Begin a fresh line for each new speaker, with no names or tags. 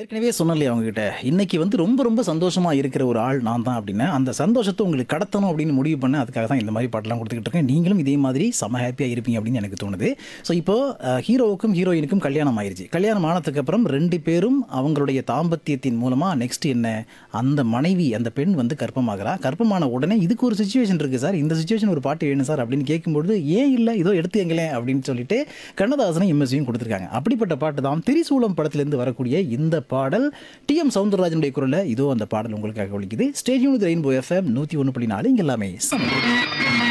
ஏற்கனவே சொன்னலையே அவங்ககிட்ட இன்னைக்கு வந்து ரொம்ப ரொம்ப சந்தோஷமா இருக்கிற ஒரு ஆள் நான் தான் அப்படின்னு அந்த சந்தோஷத்தை உங்களுக்கு கடத்தணும் அப்படின்னு முடிவு பண்ண அதுக்காக தான் இந்த மாதிரி பாட்டெல்லாம் கொடுத்துக்கிட்டு இருக்கேன் நீங்களும் இதே மாதிரி செம ஹாப்பியாக இருப்பீங்க அப்படின்னு எனக்கு தோணுது ஸோ இப்போ அஹ், ஹீரோவுக்கும் ஹீரோயினுக்கும் கல்யாணம் ஆயிருச்சு கல்யாணம் ஆனதுக்கு அப்புறம் ரெண்டு பேரும் அவங்களுடைய தாம்பத்தியத்தின் மூலமா நெக்ஸ்ட் என்ன அந்த மனைவி அந்த பெண் வந்து கர்ப்பமாகிறா கர்ப்பமான உடனே இதுக்கு ஒரு சுச்சுவேஷன் இருக்கு சார் இந்த சுச்சுவேஷன் ஒரு பாட்டு வேணும் சார் அப்படின்னு கேட்கும்பொழுது ஏன் இல்லை இதோ எடுத்து எங்களேன் அப்படின்னு சொல்லிட்டு கண்ணதாசனும் எம்எஸ்வியும் கொடுத்துருக்காங்க அப்படிப்பட்ட பாட்டு தான் திரிசூலம் படத்திலிருந்து வரக்கூடிய இந்த பாடல் டி எம் சவுந்தரராஜனுடைய குரலில் இதோ அந்த பாடல் உங்களுக்காக ஒழிக்குது ஸ்டேடியம் ரெயின்போ எஃப்எம் நூற்றி ஒன்று புள்ளி நாலு இங்கே எல்லாமே சமம்